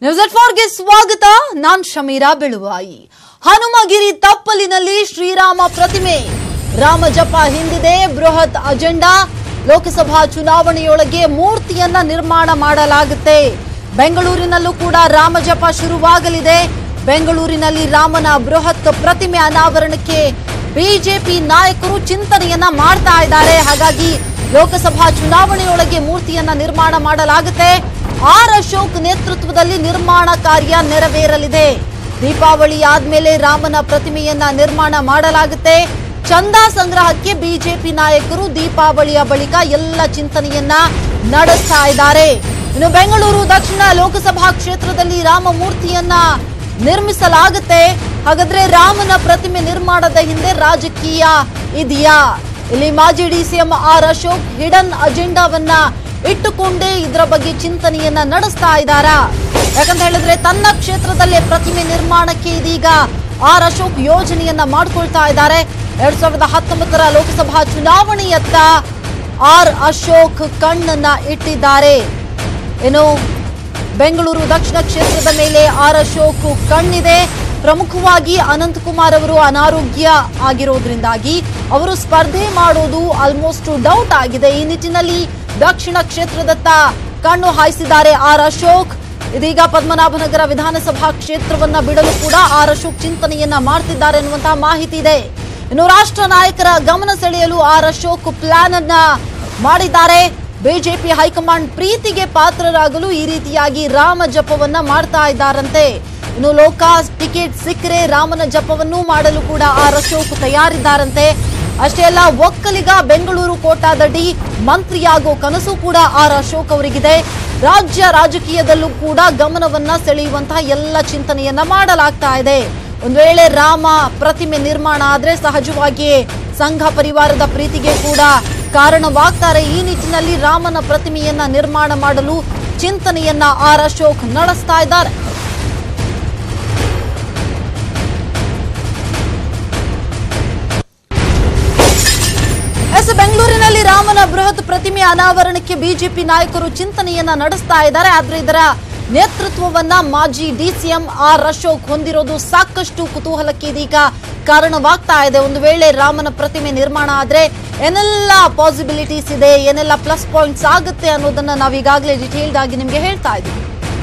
News ಎಟ್ ಫೋರ್ಗೆ ಸ್ವಾಗತ ನಾನ್ ಶಮೀರಾ ಬೆಳುವಾಯಿ ಹನುಮಗಿರಿ ತಪ್ಪಲಿನಲ್ಲಿ ಶ್ರೀರಾಮ ಪ್ರತಿಮೆ ರಾಮ ಜಪ ಹಿಂದಿದೆ ಬೃಹತ್ ಅಜೆಂಡಾ ಲೋಕಸಭಾ ಚುನಾವಣೆಯೊಳಗೆ ಮೂರ್ತಿಯನ್ನ ನಿರ್ಮಾಣ ಮಾಡಲಾಗುತ್ತೆ ಬೆಂಗಳೂರಿನಲ್ಲೂ ಕೂಡ ರಾಮ ಜಪ ಶುರುವಾಗಲಿದೆ ಬೆಂಗಳೂರಿನಲ್ಲಿ ರಾಮನ ಬೃಹತ್ ಪ್ರತಿಮೆ ಅನಾವರಣಕ್ಕೆ ಬಿಜೆಪಿ ನಾಯಕರು ಚಿಂತನೆಯನ್ನ ಮಾಡ್ತಾ ಇದ್ದಾರೆ ಹಾಗಾಗಿ ಲೋಕಸಭಾ ಚುನಾವಣೆಯೊಳಗೆ ಮೂರ್ತಿಯನ್ನ ನಿರ್ಮಾಣ ಮಾಡಲಾಗುತ್ತೆ ಆರ್ ಅಶೋಕ್ ನೇತೃತ್ವದಲ್ಲಿ ನಿರ್ಮಾಣ ಕಾರ್ಯ ನೆರವೇರಲಿದೆ ದೀಪಾವಳಿ ಆದ್ಮೇಲೆ ರಾಮನ ಪ್ರತಿಮೆಯನ್ನ ನಿರ್ಮಾಣ ಮಾಡಲಾಗುತ್ತೆ ಚಂದಾ ಸಂಗ್ರಹಕ್ಕೆ ಬಿಜೆಪಿ ನಾಯಕರು ದೀಪಾವಳಿಯ ಬಳಿಕ ಎಲ್ಲ ಚಿಂತನೆಯನ್ನ ನಡೆಸ್ತಾ ಇದ್ದಾರೆ ಇನ್ನು ಬೆಂಗಳೂರು ದಕ್ಷಿಣ ಲೋಕಸಭಾ ಕ್ಷೇತ್ರದಲ್ಲಿ ರಾಮ ಮೂರ್ತಿಯನ್ನ ನಿರ್ಮಿಸಲಾಗುತ್ತೆ ಹಾಗಾದ್ರೆ ರಾಮನ ಪ್ರತಿಮೆ ನಿರ್ಮಾಣದ ಹಿಂದೆ ರಾಜಕೀಯ ಇದೆಯಾ ಇಲ್ಲಿ ಮಾಜಿ ಡಿಸಿಎಂ ಆರ್ ಅಶೋಕ್ ಹಿಡನ್ ಅಜೆಂಡಾವನ್ನ ಇಟ್ಟುಕೊಂಡೇ ಇದರ ಬಗ್ಗೆ ಚಿಂತನೆಯನ್ನ ನಡೆಸ್ತಾ ಇದ್ದಾರಾ ಯಾಕಂತ ಹೇಳಿದ್ರೆ ತನ್ನ ಕ್ಷೇತ್ರದಲ್ಲೇ ಪ್ರತಿಮೆ ನಿರ್ಮಾಣಕ್ಕೆ ಇದೀಗ ಆರ್ ಅಶೋಕ್ ಯೋಜನೆಯನ್ನ ಮಾಡ್ಕೊಳ್ತಾ ಇದ್ದಾರೆ ಎರಡ್ ಸಾವಿರದ ಹತ್ತೊಂಬತ್ತರ ಲೋಕಸಭಾ ಚುನಾವಣೆಯತ್ತ ಆರ್ ಅಶೋಕ್ ಕಣ್ಣನ್ನ ಇಟ್ಟಿದ್ದಾರೆ ಏನು ಬೆಂಗಳೂರು ದಕ್ಷಿಣ ಕ್ಷೇತ್ರದ ಮೇಲೆ ಆರ್ ಅಶೋಕ್ ಕಣ್ಣಿದೆ ಪ್ರಮುಖವಾಗಿ ಅನಂತಕುಮಾರ್ ಅವರು ಅನಾರೋಗ್ಯ ಆಗಿರೋದ್ರಿಂದಾಗಿ ಅವರು ಸ್ಪರ್ಧೆ ಮಾಡೋದು ಆಲ್ಮೋಸ್ಟ್ ಡೌಟ್ ಆಗಿದೆ ಈ ನಿಟ್ಟಿನಲ್ಲಿ ದಕ್ಷಿಣ ಕ್ಷೇತ್ರದತ್ತ ಕಣ್ಣು ಹಾಯಿಸಿದ್ದಾರೆ ಆರ್ ಅಶೋಕ್ ಇದೀಗ ಪದ್ಮನಾಭನಗರ ವಿಧಾನಸಭಾ ಕ್ಷೇತ್ರವನ್ನ ಬಿಡಲು ಕೂಡ ಆರ್ ಅಶೋಕ್ ಚಿಂತನೆಯನ್ನ ಮಾಡ್ತಿದ್ದಾರೆ ಎನ್ನುವಂತಹ ಮಾಹಿತಿ ಇದೆ ಇನ್ನು ರಾಷ್ಟ್ರ ನಾಯಕರ ಗಮನ ಸೆಳೆಯಲು ಆರ್ ಅಶೋಕ್ ಪ್ಲಾನ್ ಅನ್ನ ಮಾಡಿದ್ದಾರೆ ಬಿಜೆಪಿ ಹೈಕಮಾಂಡ್ ಪ್ರೀತಿಗೆ ಪಾತ್ರರಾಗಲು ಈ ರೀತಿಯಾಗಿ ರಾಮ ಜಪವನ್ನ ಮಾಡ್ತಾ ಇದ್ದಾರಂತೆ ಇನ್ನು ಲೋಕಾಸ್ ಟಿಕೆಟ್ ಸಿಕ್ಕರೆ ರಾಮನ ಜಪವನ್ನು ಮಾಡಲು ಕೂಡ ಆರ್ ಅಶೋಕ್ ತಯಾರಿದ್ದಾರಂತೆ ಅಷ್ಟೇ ಅಲ್ಲ ಒಕ್ಕಲಿಗ ಬೆಂಗಳೂರು ಕೋಟಾದಡಿ ಮಂತ್ರಿಯಾಗೋ ಕನಸು ಕೂಡ ಆರ್ ಅಶೋಕ್ ಅವರಿಗಿದೆ ರಾಜ್ಯ ರಾಜಕೀಯದಲ್ಲೂ ಕೂಡ ಗಮನವನ್ನ ಸೆಳೆಯುವಂತಹ ಎಲ್ಲ ಚಿಂತನೆಯನ್ನ ಮಾಡಲಾಗ್ತಾ ಇದೆ ಒಂದು ವೇಳೆ ರಾಮ ಪ್ರತಿಮೆ ನಿರ್ಮಾಣ ಆದ್ರೆ ಸಹಜವಾಗಿಯೇ ಸಂಘ ಪರಿವಾರದ ಪ್ರೀತಿಗೆ ಕೂಡ ಕಾರಣವಾಗ್ತಾರೆ ಈ ನಿಟ್ಟಿನಲ್ಲಿ ರಾಮನ ಪ್ರತಿಮೆಯನ್ನ ನಿರ್ಮಾಣ ಮಾಡಲು ಚಿಂತನೆಯನ್ನ ಆರ್ ಅಶೋಕ್ ನಡೆಸ್ತಾ ಇದ್ದಾರೆ ಎಸ್ ಬೆಂಗಳೂರಿನಲ್ಲಿ ರಾಮನ ಬೃಹತ್ ಪ್ರತಿಮೆ ಅನಾವರಣಕ್ಕೆ ಬಿಜೆಪಿ ನಾಯಕರು ಚಿಂತನೆಯನ್ನ ನಡೆಸ್ತಾ ಇದ್ದಾರೆ ಆದ್ರೆ ಇದರ ನೇತೃತ್ವವನ್ನ ಮಾಜಿ ಡಿಸಿಎಂ ಆರ್ ಅಶೋಕ್ ಹೊಂದಿರೋದು ಸಾಕಷ್ಟು ಕುತೂಹಲಕ್ಕೆ ಇದೀಗ ಕಾರಣವಾಗ್ತಾ ಇದೆ ಒಂದು ವೇಳೆ ರಾಮನ ಪ್ರತಿಮೆ ನಿರ್ಮಾಣ ಆದ್ರೆ ಏನೆಲ್ಲ ಪಾಸಿಬಿಲಿಟೀಸ್ ಇದೆ ಏನೆಲ್ಲ ಪ್ಲಸ್ ಪಾಯಿಂಟ್ಸ್ ಆಗುತ್ತೆ ಅನ್ನೋದನ್ನ ನಾವೀಗಾಗಲೇ ಡಿಟೇಲ್ಡ್ ಆಗಿ ನಿಮ್ಗೆ ಹೇಳ್ತಾ ಇದ್ದೀವಿ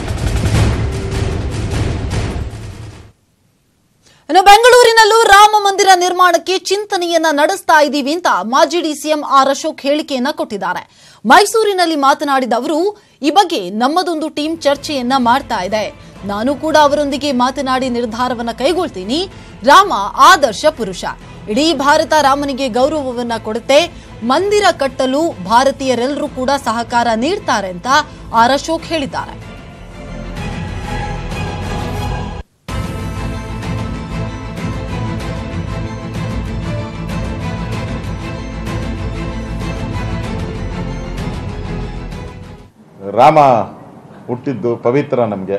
ಇನ್ನು ಬೆಂಗಳೂರಿನಲ್ಲೂ ರಾಮ ಮಂದಿರ ನಿರ್ಮಾಣಕ್ಕೆ ಚಿಂತನೆಯನ್ನ ನಡೆಸ್ತಾ ಇದ್ದೀವಿ ಅಂತ ಮಾಜಿ ಡಿಸಿಎಂ ಆರ್ ಅಶೋಕ್ ಹೇಳಿಕೆಯನ್ನ ಕೊಟ್ಟಿದ್ದಾರೆ ಮೈಸೂರಿನಲ್ಲಿ ಮಾತನಾಡಿದ ಅವರು ಈ ಬಗ್ಗೆ ನಮ್ಮದೊಂದು ಟೀಮ್ ಚರ್ಚೆಯನ್ನ ಮಾಡ್ತಾ ಇದೆ ನಾನು ಕೂಡ ಅವರೊಂದಿಗೆ ಮಾತನಾಡಿ ನಿರ್ಧಾರವನ್ನ ಕೈಗೊಳ್ತೀನಿ ರಾಮ ಆದರ್ಶ ಪುರುಷ ಇಡೀ ಭಾರತ ರಾಮನಿಗೆ ಗೌರವವನ್ನ ಕೊಡುತ್ತೆ ಮಂದಿರ ಕಟ್ಟಲು ಭಾರತೀಯರೆಲ್ಲರೂ ಕೂಡ ಸಹಕಾರ ನೀಡ್ತಾರೆ ಅಂತ ಆರ್ ಅಶೋಕ್ ಹೇಳಿದ್ದಾರೆ ರಾಮ ಹುಟ್ಟಿದ್ದು ಪವಿತ್ರ ನಮಗೆ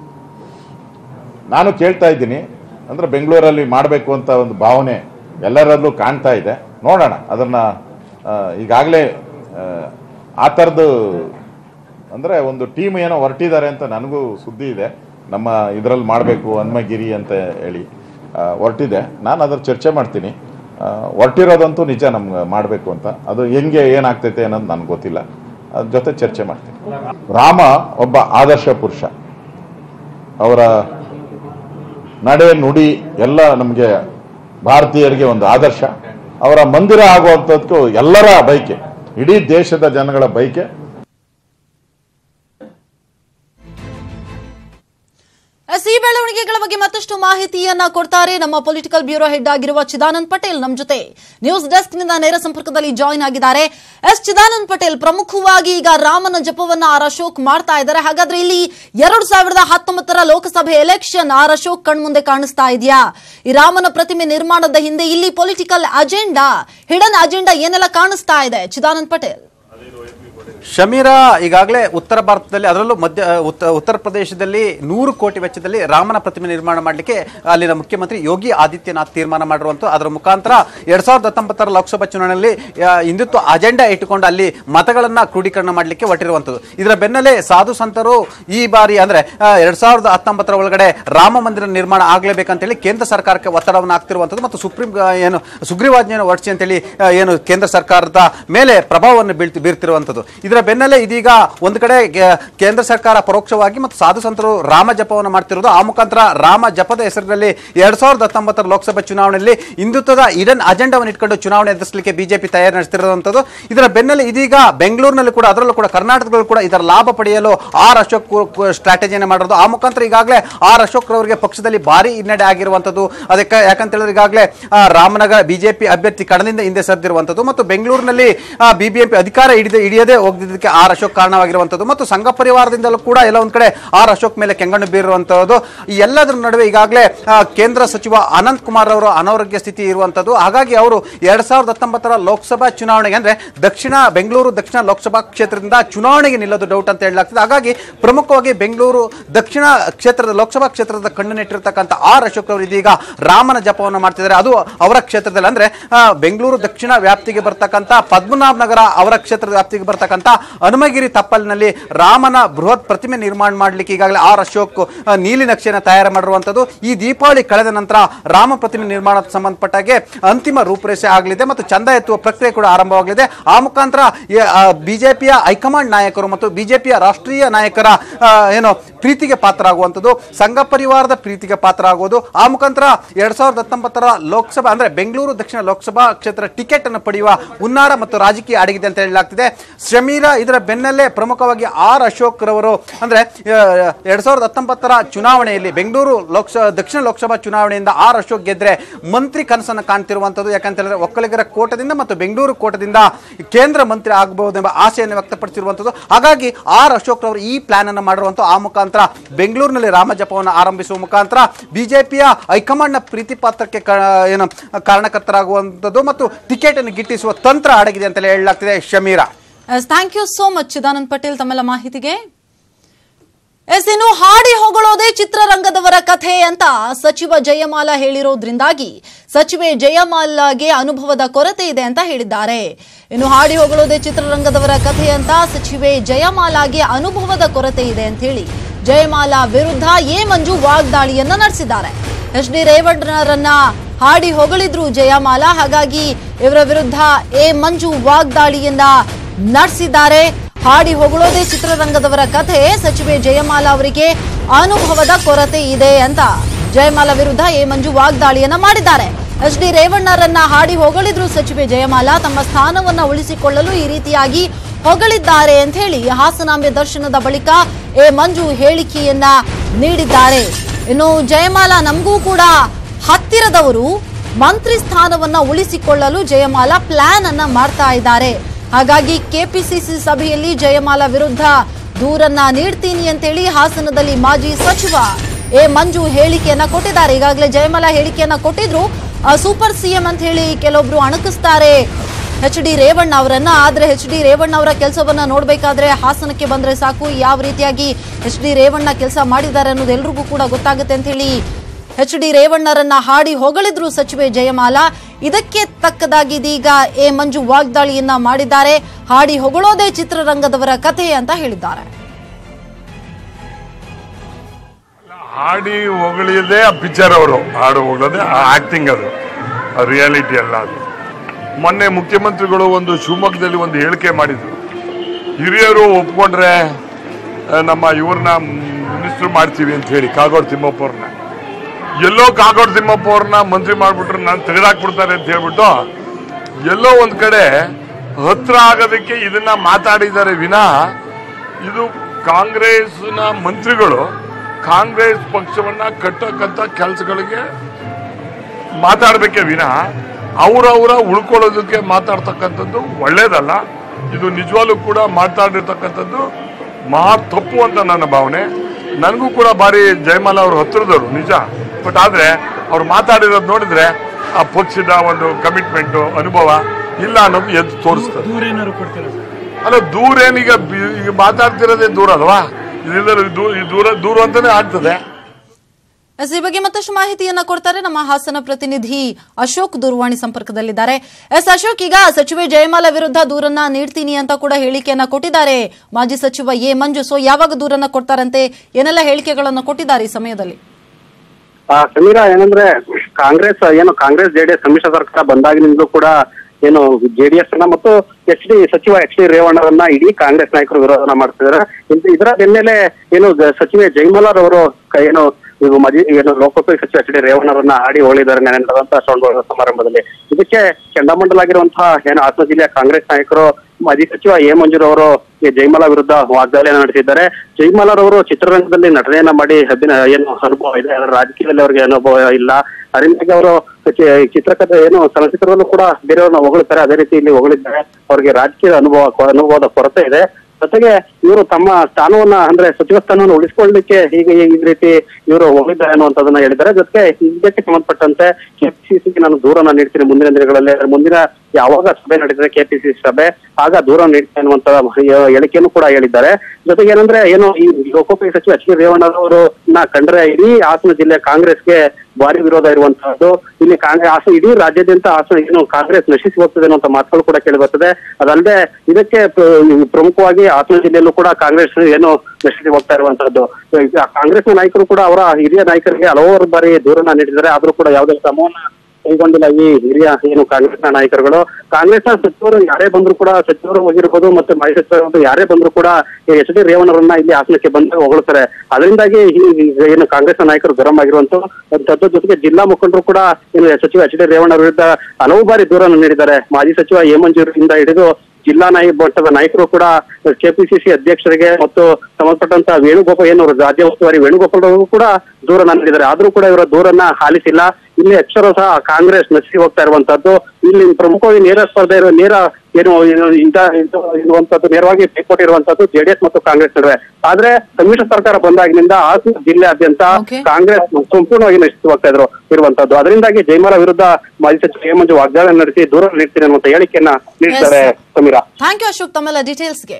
ನಾನು ಕೇಳ್ತಾ ಇದ್ದೀನಿ ಅಂದರೆ ಬೆಂಗಳೂರಲ್ಲಿ ಮಾಡಬೇಕು ಅಂತ ಒಂದು ಭಾವನೆ ಎಲ್ಲರಲ್ಲೂ ಕಾಣ್ತಾ ಇದೆ ನೋಡೋಣ ಅದನ್ನು ಈಗಾಗಲೇ ಆ ಥರದ್ದು ಅಂದರೆ ಒಂದು ಟೀಮ್ ಏನೋ ಹೊರಟಿದ್ದಾರೆ ಅಂತ ನನಗೂ ಸುದ್ದಿ ಇದೆ ನಮ್ಮ ಇದರಲ್ಲಿ ಮಾಡಬೇಕು ಹನುಮಗಿರಿ ಅಂತ ಹೇಳಿ ಆ, ಹೊರಟಿದೆ ನಾನು ಅದ್ರ ಚರ್ಚೆ ಮಾಡ್ತೀನಿ ಆ, ಹೊರಟಿರೋದಂತೂ ನಿಜ ನಮ್ಗೆ ಮಾಡಬೇಕು ಅಂತ ಅದು ಹೆಂಗೆ ಏನಾಗ್ತೈತೆ ಅನ್ನೋದು ನನಗೆ ಗೊತ್ತಿಲ್ಲ ಅದ್ರ ಜೊತೆ ಚರ್ಚೆ ಮಾಡ್ತೀನಿ ರಾಮ ಒಬ್ಬ ಆದರ್ಶ ಪುರುಷ ಅವರ ನಡೆ ನುಡಿ ಎಲ್ಲ ನಮಗೆ ಭಾರತೀಯರಿಗೆ ಒಂದು ಆದರ್ಶ ಅವರ ಮಂದಿರ ಆಗುವಂಥದ್ದು ಎಲ್ಲರ ಬೈಕೆ ಇಡೀ ದೇಶದ ಜನಗಳ ಬೈಕೆ ಎಸ್ ಈ ಬೆಳವಣಿಗೆಗಳ ಬಗ್ಗೆ ಮತ್ತಷ್ಟು ಮಾಹಿತಿಯನ್ನ ಕೊಡ್ತಾರೆ ನಮ್ಮ ಪೊಲಿಟಿಕಲ್ ಬ್ಯೂರೋ ಹೆಡ್ ಆಗಿರುವ ಚಿದಾನಂದ್ ಪಟೇಲ್ ನಮ್ಮ ಜೊತೆ ನ್ಯೂಸ್ ಡೆಸ್ಕ್ ನಿಂದ ನೇರ ಸಂಪರ್ಕದಲ್ಲಿ ಜಾಯಿನ್ ಆಗಿದ್ದಾರೆ ಎಸ್ ಚಿದಾನಂದ್ ಪಟೇಲ್ ಪ್ರಮುಖವಾಗಿ ಈಗ ರಾಮನ ಜಪವನ್ನ ಆರ್ ಅಶೋಕ್ ಮಾಡ್ತಾ ಇದ್ದಾರೆ ಹಾಗಾದ್ರೆ ಇಲ್ಲಿ ಎರಡು ಸಾವಿರದ ಹತ್ತೊಂಬತ್ತರ ಲೋಕಸಭೆ ಎಲೆಕ್ಷನ್ ಆರ್ ಅಶೋಕ್ ಕಣ್ಮುಂದೆ ಕಾಣಿಸ್ತಾ ಇದೆಯಾ ಈ ರಾಮನ ಪ್ರತಿಮೆ ನಿರ್ಮಾಣದ ಹಿಂದೆ ಇಲ್ಲಿ ಪೊಲಿಟಿಕಲ್ ಅಜೆಂಡಾ ಹಿಡನ್ ಅಜೆಂಡಾ ಏನೆಲ್ಲ ಕಾಣಿಸ್ತಾ ಇದೆ ಚಿದಾನಂದ್ ಪಟೇಲ್ ಶಮೀರಾ ಈಗಾಗಲೇ ಉತ್ತರ ಭಾರತದಲ್ಲಿ ಅದರಲ್ಲೂ ಮಧ್ಯ ಉತ್ತ- ಉತ್ತರ ಪ್ರದೇಶದಲ್ಲಿ ನೂರು ಕೋಟಿ ವೆಚ್ಚದಲ್ಲಿ ರಾಮನ ಪ್ರತಿಮೆ ನಿರ್ಮಾಣ ಮಾಡಲಿಕ್ಕೆ ಅಲ್ಲಿನ ಮುಖ್ಯಮಂತ್ರಿ ಯೋಗಿ ಆದಿತ್ಯನಾಥ್ ತೀರ್ಮಾನ ಮಾಡಿರುವಂತ ಅದರ ಮುಖಾಂತರ ಎರಡ್ ಸಾವಿರದ ಹತ್ತೊಂಬತ್ತರ ಲೋಕಸಭಾ ಚುನಾವಣೆಯಲ್ಲಿ ಆ, ಹಿಂದುತ್ವ ಅಜೆಂಡಾ ಇಟ್ಟುಕೊಂಡು ಅಲ್ಲಿ ಮತಗಳನ್ನ ಕ್ರೋಢೀಕರಣ ಮಾಡಲಿಕ್ಕೆ ಹೊರಟಿರುವಂತದ್ದು ಇದರ ಬೆನ್ನಲ್ಲೇ ಸಾಧು ಸಂತರು ಈ ಬಾರಿ ಅಂದ್ರೆ ಆ, ಎರಡ್ ಸಾವಿರದ ಹತ್ತೊಂಬತ್ತರ ಒಳಗಡೆ ರಾಮ ಮಂದಿರ ನಿರ್ಮಾಣ ಆಗಲೇಬೇಕಂತೇಳಿ ಕೇಂದ್ರ ಸರ್ಕಾರಕ್ಕೆ ಒತ್ತಡವನ್ನು ಹಾಕ್ತಿರುವಂತದ್ದು ಮತ್ತು ಸುಪ್ರೀಂ ಆ, ಏನು ಸುಗ್ರೀವಾಜ್ಞೆಯನ್ನು ಹೊರಡಿಸಿ ಅಂತೇಳಿ ಆ, ಏನು ಕೇಂದ್ರ ಸರ್ಕಾರದ ಮೇಲೆ ಪ್ರಭಾವವನ್ನು ಬೀಳ್ತಿ ಬೀರ್ತಿರುವಂತದ್ದು ಇದರ ಬೆನ್ನಲ್ಲೇ ಇದೀಗ ಒಂದು ಕಡೆ ಕೆ- ಕೇಂದ್ರ ಸರ್ಕಾರ ಪರೋಕ್ಷವಾಗಿ ಮತ್ತು ಸಾಧು ಸಂತರು ರಾಮ ಜಪವನ್ನು ಮಾಡ್ತಿರೋದು ಆ ಮುಖಾಂತರ ರಾಮ ಜಪದ ಹೆಸರಿನಲ್ಲಿ ಎರಡ್ ಸಾವಿರದ ಹತ್ತೊಂಬತ್ತರ ಲೋಕಸಭಾ ಚುನಾವಣೆಯಲ್ಲಿ ಹಿಂದುತ್ವದ ಇಡನ್ ಅಜೆಂಡಾವನ್ನು ಇಟ್ಕೊಂಡು ಚುನಾವಣೆ ಎದುರಿಸಲಿಕ್ಕೆ ಬಿಜೆಪಿ ತಯಾರಿ ನಡೆಸ್ತಿರುವಂತದ್ದು ಇದರ ಬೆನ್ನಲ್ಲೇ ಇದೀಗ ಬೆಂಗಳೂರಿನಲ್ಲಿ ಕೂಡ ಅದರಲ್ಲೂ ಕೂಡ ಕರ್ನಾಟಕದಲ್ಲೂ ಕೂಡ ಇದರ ಲಾಭ ಪಡೆಯಲು ಆರ್ ಅಶೋಕ್ ಸ್ಟ್ರಾಟಜಿಯನ್ನು ಮಾಡಿರೋದು ಆ ಮುಖಾಂತರ ಈಗಾಗಲೇ ಆರ್ ಅಶೋಕ್ ರವರಿಗೆ ಪಕ್ಷದಲ್ಲಿ ಭಾರಿ ಹಿನ್ನಡೆ ಆಗಿರುವಂತದ್ದು ಅದಕ್ಕೆ ಯಾಕಂತ ಹೇಳಿದ್ರೆ ಈಗಾಗಲೇ ಆ, ರಾಮನಗರ ಬಿಜೆಪಿ ಅಭ್ಯರ್ಥಿ ಕಣದಿಂದ ಹಿಂದೆ ಸರಿದಿರುವಂತದ್ದು ಮತ್ತು ಬೆಂಗಳೂರಿನಲ್ಲಿ ಬಿಬಿಎಂಪಿ ಅಧಿಕಾರ ಹಿಡಿದ ಹಿಡಿಯದೆ ಹೋಗದಿದ್ದಕ್ಕೆ ಆರ್ ಅಶೋಕ್ ಕಾರಣವಾಗಿರುವಂತದ್ದು ಮತ್ತು ಸಂಘ ಪರಿವಾರದಿಂದಲೂ ಕೂಡ ಎಲ್ಲ ಒಂದ್ ಕಡೆ ಆರ್ ಅಶೋಕ್ ಮೇಲೆ ಕೆಂಗಣ್ಣು ಬೀರುವಂತದ್ದು ಈ ಎಲ್ಲದರ ನಡುವೆ ಈಗಾಗಲೇ ಆ, ಕೇಂದ್ರ ಸಚಿವ ಅನಂತ್ ಕುಮಾರ್ ಅವರ ಅನಾರೋಗ್ಯ ಸ್ಥಿತಿ ಇರುವಂತದ್ದು ಹಾಗಾಗಿ ಅವರು ಎರಡ್ ಸಾವಿರದ ಹತ್ತೊಂಬತ್ತರ ಲೋಕಸಭಾ ಚುನಾವಣೆಗೆ ಅಂದ್ರೆ ದಕ್ಷಿಣ ಬೆಂಗಳೂರು ದಕ್ಷಿಣ ಲೋಕಸಭಾ ಕ್ಷೇತ್ರದಿಂದ ಚುನಾವಣೆಗೆ ನಿಲ್ಲೋದು ಡೌಟ್ ಅಂತ ಹೇಳಲಾಗ್ತದೆ ಹಾಗಾಗಿ ಪ್ರಮುಖವಾಗಿ ಬೆಂಗಳೂರು ದಕ್ಷಿಣ ಕ್ಷೇತ್ರದ ಲೋಕಸಭಾ ಕ್ಷೇತ್ರದ ಕಣ್ಣು ನೆಟ್ಟಿರ್ತಕ್ಕಂಥ ಆರ್ ಅಶೋಕ್ ಅವರು ಇದೀಗ ರಾಮನ ಜಪವನ್ನು ಮಾಡ್ತಿದ್ದಾರೆ ಅದು ಅವರ ಕ್ಷೇತ್ರದಲ್ಲಿ ಅಂದ್ರೆ ಆ, ಬೆಂಗಳೂರು ದಕ್ಷಿಣ ವ್ಯಾಪ್ತಿಗೆ ಬರ್ತಕ್ಕಂಥ ಪದ್ಮನಾಭ ನಗರ ಅವರ ಕ್ಷೇತ್ರದ ವ್ಯಾಪ್ತಿಗೆ ಬರ್ತಕ್ಕಂಥ ಹನುಮಗಿರಿ ತಪ್ಪಲಿನಲ್ಲಿ ರಾಮನ ಬೃಹತ್ ಪ್ರತಿಮೆ ನಿರ್ಮಾಣ ಮಾಡಲಿಕ್ಕೆ ಈಗಾಗಲೇ ಆರ್ ಅಶೋಕ್ ಆ, ನೀಲಿ ನಕ್ಷೆಯನ್ನು ತಯಾರು ಮಾಡಿರುವಂತದ್ದು ಈ ದೀಪಾವಳಿ ಕಳೆದ ನಂತರ ರಾಮ ಪ್ರತಿಮೆ ನಿರ್ಮಾಣಕ್ಕೆ ಸಂಬಂಧಪಟ್ಟಾಗೆ ಅಂತಿಮ ರೂಪರೇಷೆ ಆಗಲಿದೆ ಮತ್ತು ಚಂದ ಎತ್ತುವ ಪ್ರಕ್ರಿಯೆ ಕೂಡ ಆರಂಭವಾಗಲಿದೆ ಆ ಮುಖಾಂತರ ಬಿಜೆಪಿಯ ಹೈಕಮಾಂಡ್ ನಾಯಕರು ಮತ್ತು ಬಿಜೆಪಿಯ ರಾಷ್ಟ್ರೀಯ ನಾಯಕರ ಆ, ಏನು ಪ್ರೀತಿಗೆ ಪಾತ್ರ ಆಗುವಂಥದ್ದು ಸಂಘ ಪರಿವಾರದ ಪ್ರೀತಿಗೆ ಪಾತ್ರ ಆಗುವುದು ಆ ಮುಖಾಂತರ ಎರಡ್ ಸಾವಿರದ ಹತ್ತೊಂಬತ್ತರ ಲೋಕಸಭಾ ಅಂದ್ರೆ ಬೆಂಗಳೂರು ದಕ್ಷಿಣ ಲೋಕಸಭಾ ಕ್ಷೇತ್ರ ಟಿಕೆಟ್ ಅನ್ನು ಪಡೆಯುವ ಹುನ್ನಾರ ಮತ್ತು ರಾಜಕೀಯ ಅಡಗಿದೆ ಅಂತ ಹೇಳಲಾಗ್ತಿದೆ ಶಮೀರಾ ಇದರ ಬೆನ್ನಲ್ಲೇ ಪ್ರಮುಖವಾಗಿ ಆರ್ ಅಶೋಕ್ ರವರು ಅಂದ್ರೆ ಆ, ಎರಡ್ ಸಾವಿರದ ಹತ್ತೊಂಬತ್ತರ ಚುನಾವಣೆಯಲ್ಲಿ ಬೆಂಗಳೂರು ಲೋಕಸಭಾ ದಕ್ಷಿಣ ಲೋಕಸಭಾ ಚುನಾವಣೆಯಿಂದ ಆರ್ ಅಶೋಕ್ ಗೆದ್ರೆ ಮಂತ್ರಿ ಕನಸನ್ನು ಕಾಣ್ತಿರುವಂತದ್ದು ಯಾಕಂತ ಹೇಳಿದ್ರೆ ಒಕ್ಕಲಿಗರ ಕೋಟದಿಂದ ಮತ್ತು ಬೆಂಗಳೂರು ಕೋಟದಿಂದ ಕೇಂದ್ರ ಮಂತ್ರಿ ಆಗಬಹುದೆಂಬ ಆಸೆಯನ್ನು ವ್ಯಕ್ತಪಡಿಸಿರುವಂತದ್ದು ಹಾಗಾಗಿ ಆರ್ ಅಶೋಕ್ ರವರು ಈ ಪ್ಲಾನ್ ಅನ್ನು ಮಾಡಿರುವಂತ ಆ ಮುಖಾಂತರ ಬೆಂಗಳೂರಿನಲ್ಲಿ ರಾಮ ಜಪವನ್ನು ಆರಂಭಿಸುವ ಮುಖಾಂತರ ಬಿಜೆಪಿಯ ಹೈಕಮಾಂಡ್ನ ಪ್ರೀತಿ ಪಾತ್ರಕ್ಕೆ ಕ- ಏನು ಕಾರಣಕರ್ತರಾಗುವಂಥದ್ದು ಮತ್ತು ಟಿಕೆಟ್ ಅನ್ನು ಗಿಟ್ಟಿಸುವ ತಂತ್ರ ಅಡಗಿದೆ ಅಂತಲೇ ಹೇಳಲಾಗ್ತಿದೆ Shameera thank you so much Chidanand Patel ತಮ್ಮೆಲ್ಲ ಮಾಹಿತಿಗೆ ಎಸ್ ಇನ್ನು ಹಾಡಿ ಹೊಗಳೋದೇ ಚಿತ್ರರಂಗದವರ ಕಥೆ ಅಂತ ಸಚಿವ ಜಯಮಾಲ ಹೇಳಿರೋದ್ರಿಂದಾಗಿ ಸಚಿವೆ ಜಯಮಾಲಾಗೆ ಅನುಭವದ ಕೊರತೆ ಇದೆ ಅಂತ ಹೇಳಿದ್ದಾರೆ ಇನ್ನು ಹಾಡಿ ಹೊಗಳೋದೇ ಚಿತ್ರರಂಗದವರ ಕಥೆ ಅಂತ ಸಚಿವೆ ಜಯಮಾಲಾಗೆ ಅನುಭವದ ಕೊರತೆ ಇದೆ ಅಂತ ಹೇಳಿ ಜಯಮಾಲಾ ವಿರುದ್ಧ ಎ ಮಂಜು ವಾಗ್ದಾಳಿಯನ್ನ ನಡೆಸಿದ್ದಾರೆ ಎಚ್ ಡಿ ರೇವಣ್ಣರನ್ನ ಹಾಡಿ ಹೊಗಳಿದ್ರು ಜಯಮಾಲಾ ಹಾಗಾಗಿ ಇವರ ವಿರುದ್ಧ ಎ ಮಂಜು ವಾಗ್ದಾಳಿಯನ್ನ ನಡೆಸಿದ್ದಾರೆ ಹಾಡಿ ಹೊಗಳೋದೇ ಚಿತ್ರರಂಗದವರ ಕಥೆ ಸಚಿವೆ ಜಯಮಾಲಾ ಅವರಿಗೆ ಅನುಭವದ ಕೊರತೆ ಇದೆ ಅಂತ ಜಯಮಾಲಾ ವಿರುದ್ಧ ಎ ಮಂಜು ವಾಗ್ದಾಳಿಯನ್ನ ಮಾಡಿದ್ದಾರೆ ಎಚ್ ಡಿ ರೇವಣ್ಣರನ್ನ ಹಾಡಿ ಹೊಗಳಿದ್ರು ಸಚಿವೆ ಜಯಮಾಲಾ ತಮ್ಮ ಸ್ಥಾನವನ್ನ ಉಳಿಸಿಕೊಳ್ಳಲು ಈ ರೀತಿಯಾಗಿ ಹೊಗಳಿದ್ದಾರೆ ಅಂತ ಹೇಳಿ ಹಾಸನಾಂಬೆ ದರ್ಶನದ ಬಳಿಕ ಎ ಮಂಜು ಹೇಳಿಕೆಯನ್ನ ನೀಡಿದ್ದಾರೆ ಇನ್ನು ಜಯಮಾಲಾ ನಮಗೂ ಕೂಡ ಹತ್ತಿರದವರು ಮಂತ್ರಿ ಸ್ಥಾನವನ್ನ ಉಳಿಸಿಕೊಳ್ಳಲು ಜಯಮಾಲಾ ಪ್ಲಾನ್ ಅನ್ನ ಮಾಡ್ತಾ ಇದ್ದಾರೆ ಹಾಗಾಗಿ ಕೆಪಿಸಿಸಿ ಸಭೆಯಲ್ಲಿ ಜಯಮಾಲಾ ವಿರುದ್ಧ ದೂರನ್ನ ನೀಡ್ತೀನಿ ಅಂತೇಳಿ ಹಾಸನದಲ್ಲಿ ಮಾಜಿ ಸಚಿವ ಎ ಮಂಜು ಹೇಳಿಕೆಯನ್ನ ಕೊಟ್ಟಿದ್ದಾರೆ ಈಗಾಗಲೇ ಜಯಮಾಲಾ ಹೇಳಿಕೆಯನ್ನ ಕೊಟ್ಟಿದ್ರು ಆ, ಸೂಪರ್ ಸಿಎಂ ಅಂತ ಹೇಳಿ ಕೆಲವೊಬ್ರು ಅಣಕಿಸ್ತಾರೆ ಎಚ್ ಡಿ ರೇವಣ್ಣ ಅವರನ್ನ ಆದ್ರೆ ಎಚ್ ಡಿ ರೇವಣ್ಣ ಅವರ ಕೆಲಸವನ್ನ ನೋಡ್ಬೇಕಾದ್ರೆ ಹಾಸನಕ್ಕೆ ಬಂದ್ರೆ ಸಾಕು ಯಾವ ರೀತಿಯಾಗಿ ಎಚ್ ಡಿ ರೇವಣ್ಣ ಕೆಲಸ ಮಾಡಿದ್ದಾರೆ ಅನ್ನೋದು ಎಲ್ರಿಗೂ ಕೂಡ ಗೊತ್ತಾಗುತ್ತೆ ಅಂತ ಹೇಳಿ ಎಚ್ ಡಿ ರೇವಣ್ಣರನ್ನ ಹಾಡಿ ಹೊಗಳಿದ್ರು ಸಚಿವೆ ಜಯಮಾಲಾ ಇದಕ್ಕೆ ತಕ್ಕದಾಗಿ ಇದೀಗ ಎ ಮಂಜು ವಾಗ್ದಾಳಿಯನ್ನ ಮಾಡಿದ್ದಾರೆ ಹಾಡಿ ಹೊಗಳೋದೇ ಚಿತ್ರರಂಗದವರ ಕಥೆ ಅಂತ ಹೇಳಿದ್ದಾರೆ ಹಾಡಿ ಹೊಗಳಿಯದೇ ಆ ಪಿಕ್ಚರ್ ಅವರು ಹಾಡು ಹೊಗಳೋದೇ ಆ ಆಕ್ಟಿಂಗ್ ಅದು ರಿಯಾಲಿಟಿ ಅಲ್ಲ ಅದು ಮೊನ್ನೆ ಮುಖ್ಯಮಂತ್ರಿಗಳು ಒಂದು ಶಿವಮೊಗ್ಗದಲ್ಲಿ ಒಂದು ಹೇಳಿಕೆ ಮಾಡಿದ್ರು ಹಿರಿಯರು ಒಪ್ಕೊಂಡ್ರೆ ಆ, ನಮ್ಮ ಇವ್ರನ್ನ ಮಿನಿಸ್ಟರ್ ಮಾಡ್ತೀವಿ ಅಂತ ಹೇಳಿ ಕಾಗೋಡು ತಿಮ್ಮಪ್ಪ ಅವ್ರನ್ನ ಎಲ್ಲೋ ಕಾಗೋಡು ತಿಮ್ಮಪ್ಪ ಅವ್ರನ್ನ ಮಂತ್ರಿ ಮಾಡ್ಬಿಟ್ರೆ ನಾನು ತೆಗೆದಾಕ್ಬಿಡ್ತಾರೆ ಅಂತ ಹೇಳ್ಬಿಟ್ಟು ಎಲ್ಲೋ ಒಂದ್ ಕಡೆ ಹತ್ರ ಆಗೋದಕ್ಕೆ ಇದನ್ನ ಮಾತಾಡಿದ್ದಾರೆ ವಿನಃ ಇದು ಕಾಂಗ್ರೆಸ್ನ ಮಂತ್ರಿಗಳು ಕಾಂಗ್ರೆಸ್ ಪಕ್ಷವನ್ನ ಕಟ್ಟಕ್ಕಂತ ಕೆಲಸಗಳಿಗೆ ಮಾತಾಡಬೇಕೇ ವಿನಃ ಅವರವರ ಉಳ್ಕೊಳ್ಳೋದಕ್ಕೆ ಮಾತಾಡ್ತಕ್ಕಂಥದ್ದು ಒಳ್ಳೇದಲ್ಲ ಇದು ನಿಜವಾಗ್ಲೂ ಕೂಡ ಮಾತಾಡಿರ್ತಕ್ಕಂಥದ್ದು ಮಹಾ ತಪ್ಪು ಅಂತ ನನ್ನ ಭಾವನೆ ನನಗೂ ಕೂಡ ಭಾರಿ ಜಯಮಾಲ ಅವ್ರ ಹತ್ರದವರು ನಿಜ ಬಟ್ ಆದ್ರೆ ಅವ್ರು ಮಾತಾಡಿರೋದು ನೋಡಿದ್ರೆ ಆ ಪಕ್ಷದ ಒಂದು ಕಮಿಟ್ಮೆಂಟು ಅನುಭವ ಇಲ್ಲ ಅನ್ನೋದು ಎದ್ದು ತೋರಿಸ್ತದೆ ದೂರ ಏನಾದ್ರು ಕೊಡ್ತೀರಾ ಸರ್ ಅಲ್ಲ ದೂರ ಏನೀಗ ಬಿ- ಈಗ ಮಾತಾಡ್ತಿರೋದೇ ದೂರ ಅಲ್ವಾ ಇದರಿಂದ ದೂ- ಈ ದೂರ ದೂರ ಅಂತಾನೆ ಆಗ್ತದೆ ಎಸ್ ಈ ಬಗ್ಗೆ ಮತ್ತಷ್ಟು ಮಾಹಿತಿಯನ್ನ ಕೊಡ್ತಾರೆ ನಮ್ಮ ಹಾಸನ ಪ್ರತಿನಿಧಿ ಅಶೋಕ್ ದೂರವಾಣಿ ಸಂಪರ್ಕದಲ್ಲಿದ್ದಾರೆ ಎಸ್ ಅಶೋಕ್ ಈಗ ಸಚಿವೆ ಜಯಮಾಲ ವಿರುದ್ಧ ದೂರನ್ನ ನೀಡ್ತೀನಿ ಅಂತ ಕೂಡ ಹೇಳಿಕೆಯನ್ನ ಕೊಟ್ಟಿದ್ದಾರೆ ಮಾಜಿ ಸಚಿವ ಎ ಮಂಜು ಸೊ ಯಾವಾಗ ದೂರನ್ನ ಕೊಡ್ತಾರಂತೆ ಏನೆಲ್ಲ ಹೇಳಿಕೆಗಳನ್ನ ಕೊಟ್ಟಿದ್ದಾರೆ ಈ ಸಮಯದಲ್ಲಿ ಆ, ಸಮೀರಾ ಏನಂದ್ರೆ ಕಾಂಗ್ರೆಸ್ ಏನು ಕಾಂಗ್ರೆಸ್ ಜೆಡಿಎಸ್ ಸಮ್ಮಿಶ್ರ ಸರ್ಕಾರ ಬಂದಾಗಿನಿಂದಲೂ ಕೂಡ ಏನು ಜೆಡಿಎಸ್ ನ ಮತ್ತು ಎಚ್ ಡಿ ಸಚಿವ ಎಚ್ ಡಿ ರೇವಣ್ಣರನ್ನ ಇಡೀ ಕಾಂಗ್ರೆಸ್ ನಾಯಕರು ವಿರೋಧನ ಮಾಡ್ತಿದ್ದಾರೆ ಇಂತ- ಇದರ ಬೆನ್ನಲ್ಲೇ ಏನು ಗ- ಸಚಿವೆ ಜೈಮಲಾರ್ ಅವರು ಕ- ಏನು ಇದು ಮಜಿ ಏನು ಲೋಕೋಪಯೋಗಿ ಸಚಿವ ಎಚ್ ಡಿ ರೇವಣ್ಣರನ್ನ ಆಡಿ ಹೋಳಿದ್ದಾರೆ ನೆನೆ ನಡೆದಂತಹ ಶ್ರವಣ ಸಮಾರಂಭದಲ್ಲಿ ಇದಕ್ಕೆ ಕೆಂಡಮಂಡಲಾಗಿರುವಂತಹ ಏನು ಹಾಸನ ಜಿಲ್ಲೆಯ ಕಾಂಗ್ರೆಸ್ ನಾಯಕರು ಮಾಜಿ ಸಚಿವ ಎ ಮಂಜೂರ್ ಅವರು ಈ ಜೈಮಾಲಾ ವಿರುದ್ಧ ವಾಗ್ದಾಳಿಯನ್ನ ನಡೆಸಿದ್ದಾರೆ ಜೈಮಾಲಾರವರು ಚಿತ್ರರಂಗದಲ್ಲಿ ನಟನೆಯನ್ನ ಮಾಡಿ ಅಭಿನಯ ಏನು ಅನುಭವ ಇದೆ ಅದರ ರಾಜಕೀಯದಲ್ಲಿ ಅವರಿಗೆ ಅನುಭವ ಇಲ್ಲ ಅದರಿಂದಾಗಿ ಅವರು ಚಿ- ಚಿತ್ರಕಥೆ ಏನು ಚಲನಚಿತ್ರದಲ್ಲೂ ಕೂಡ ಬೇರೆಯವ್ರನ್ನ ಹೊಗಳುತ್ತಾರೆ ಅದೇ ರೀತಿ ಇಲ್ಲಿ ಹೊಗಳಿದ್ದಾರೆ ಅವರಿಗೆ ರಾಜಕೀಯ ಅನುಭವ ಅನುಭವದ ಕೊರತೆ ಇದೆ ಜೊತೆಗೆ ಇವರು ತಮ್ಮ ಸ್ಥಾನವನ್ನ ಅಂದ್ರೆ ಸಚಿವ ಸ್ಥಾನವನ್ನು ಉಳಿಸಿಕೊಳ್ಳಲಿಕ್ಕೆ ಹೀಗೆ ಈ ರೀತಿ ಇವರು ಹೋಗಿದ್ದಾರೆ ಅನ್ನುವಂಥದ್ದನ್ನ ಹೇಳಿದ್ದಾರೆ ಜೊತೆಗೆ ಇದಕ್ಕೆ ಸಂಬಂಧಪಟ್ಟಂತೆ ಕೆಪಿಸಿಸಿಗೆ ನಾನು ದೂರನ ನೀಡ್ತೀನಿ ಮುಂದಿನ ದಿನಗಳಲ್ಲಿ ಅಂದ್ರೆ ಮುಂದಿನ ಯಾವಾಗ ಸಭೆ ನಡೆದಿದೆ ಕೆಪಿಸಿಸಿ ಸಭೆ ಆಗ ದೂರ ನೀಡ್ತೀನಿ ಅನ್ನುವಂತ ಹೇಳಿಕೆಯನ್ನು ಕೂಡ ಹೇಳಿದ್ದಾರೆ ಜೊತೆಗೆ ಏನಂದ್ರೆ ಏನು ಈ ಲೋಕೋಪಯೋಗಿ ಸಚಿವ ಎಚ್ ಡಿ ರೇವಣ್ಣರವರನ್ನ ಕಂಡ್ರೆ ಇಡೀ ಹಾಸನ ಜಿಲ್ಲೆ ಕಾಂಗ್ರೆಸ್ಗೆ ಭಾರಿ ವಿರೋಧ ಇರುವಂತಹದ್ದು ಇಲ್ಲಿ ಕಾಂಗ್ರೆಸ್ ಹಾಸನ ಇಡೀ ರಾಜ್ಯಾದ್ಯಂತ ಹಾಸನ ಏನು ಕಾಂಗ್ರೆಸ್ ನಶಿಸಿ ಹೋಗ್ತದೆ ಅನ್ನುವಂತ ಮಾತುಗಳು ಕೂಡ ಕೇಳಿ ಬರ್ತದೆ ಅದಲ್ಲದೆ ಇದಕ್ಕೆ ಪ್ರ- ಪ್ರಮುಖವಾಗಿ ಹಾಸನ ಜಿಲ್ಲೆಯಲ್ಲೂ ಕೂಡ ಕಾಂಗ್ರೆಸ್ ಏನು ನಶಿಸಿ ಹೋಗ್ತಾ ಇರುವಂತಹದ್ದು ಈಗ ಕಾಂಗ್ರೆಸ್ನ ನಾಯಕರು ಕೂಡ ಅವರ ಹಿರಿಯ ನಾಯಕರಿಗೆ ಹಲವಾರು ಬಾರಿ ದೂರನ್ನ ನೀಡಿದ್ದಾರೆ ಆದ್ರೂ ಕೂಡ ಯಾವುದೇ ಕ್ರಮವನ್ನ ಕೈಗೊಂಡಿಲ್ಲ ಈ ಹಿರಿಯ ಏನು ಕಾಂಗ್ರೆಸ್ನ ನಾಯಕರುಗಳು ಕಾಂಗ್ರೆಸ್ನ ಸಚಿವರು ಯಾರೇ ಬಂದ್ರು ಕೂಡ ಸಚಿವರು ಹೋಗಿರ್ಬೋದು ಮತ್ತೆ ಮಾಜಿ ಸಚಿವರು ಯಾರೇ ಬಂದ್ರು ಕೂಡ ಎಚ್ ಡಿ ರೇವಣ್ಣರನ್ನ ಇಲ್ಲಿ ಹಾಸನಕ್ಕೆ ಬಂದು ಹೊಗಳ್ತಾರೆ ಅದರಿಂದಾಗಿ ಈ- ಈ ಏನು ಕಾಂಗ್ರೆಸ್ನ ನಾಯಕರು ಗರಂ ಆಗಿರುವಂತದ್ದು ಜೊತೆಗೆ ಜಿಲ್ಲಾ ಮುಖಂಡರು ಕೂಡ ಏನು ಸಚಿವ ಎಚ್ ಡಿ ರೇವಣ್ಣ ವಿರುದ್ಧ ಹಲವು ಬಾರಿ ದೂರನ್ನು ನೀಡಿದ್ದಾರೆ ಮಾಜಿ ಸಚಿವ ಎ ಮಂಜೂರಿಂದ ಹಿಡಿದು ಜಿಲ್ಲಾ ನಾಯ ಮಟ್ಟದ ನಾಯಕರು ಕೂಡ ಕೆಪಿಸಿಸಿ ಅಧ್ಯಕ್ಷರಿಗೆ ಮತ್ತು ಸಂಬಂಧಪಟ್ಟಂತ ವೇಣುಗೋಪಾಲ್ ಏನು ರಾಜ್ಯ ಉಸ್ತುವಾರಿ ವೇಣುಗೋಪಾಲ್ ಅವರು ಕೂಡ ದೂರನ್ನ ನೀಡಿದ್ದಾರೆ ಆದ್ರೂ ಕೂಡ ಇವರ ದೂರನ್ನ ಆಲಿಸಿಲ್ಲ ಇಲ್ಲಿ ಅಕ್ಷರ ಸಹ ಕಾಂಗ್ರೆಸ್ ನಶಿಸಿ ಹೋಗ್ತಾ ಇರುವಂತದ್ದು ಇಲ್ಲಿ ಪ್ರಮುಖವಾಗಿ ನೇರ ಸ್ಪರ್ಧೆ ಇರುವ ನೇರ ಏನು ಏನು ಇದ ಇದು ಇರುವಂತದ್ದು ನೇರವಾಗಿ ಪೈಪೋಟಿ ಇರುವಂತದ್ದು ಜೆಡಿಎಸ್ ಮತ್ತು ಕಾಂಗ್ರೆಸ್ ನಡುವೆ ಆದ್ರೆ ಸಮ್ಮಿಶ್ರ ಸರ್ಕಾರ ಬಂದಾಗಿನಿಂದ ಹಾಸನ ಜಿಲ್ಲೆಯಾದ್ಯಂತ Okay. ಕಾಂಗ್ರೆಸ್ ಸಂಪೂರ್ಣವಾಗಿ ನಶಿಸಿ ಹೋಗ್ತಾ ಇದ್ರು ಇರುವಂತದ್ದು ಅದರಿಂದಾಗಿ ಜಯಮಾಲ ವಿರುದ್ಧ ಮಾಜಿ ಸಚಿವ ಎ ಮಂಜು ವಾಗ್ದಾಳಿ ನಡೆಸಿ ದೂರ ನೀಡ್ತೀನಿ ಅನ್ನುವಂತ ಹೇಳಿಕೆಯನ್ನ ನೀಡ್ತಾರೆ Yes. Sameera thank you Ashok ತಮ್ಮೆಲ್ಲ ಡೀಟೇಲ್ಸ್ಗೆ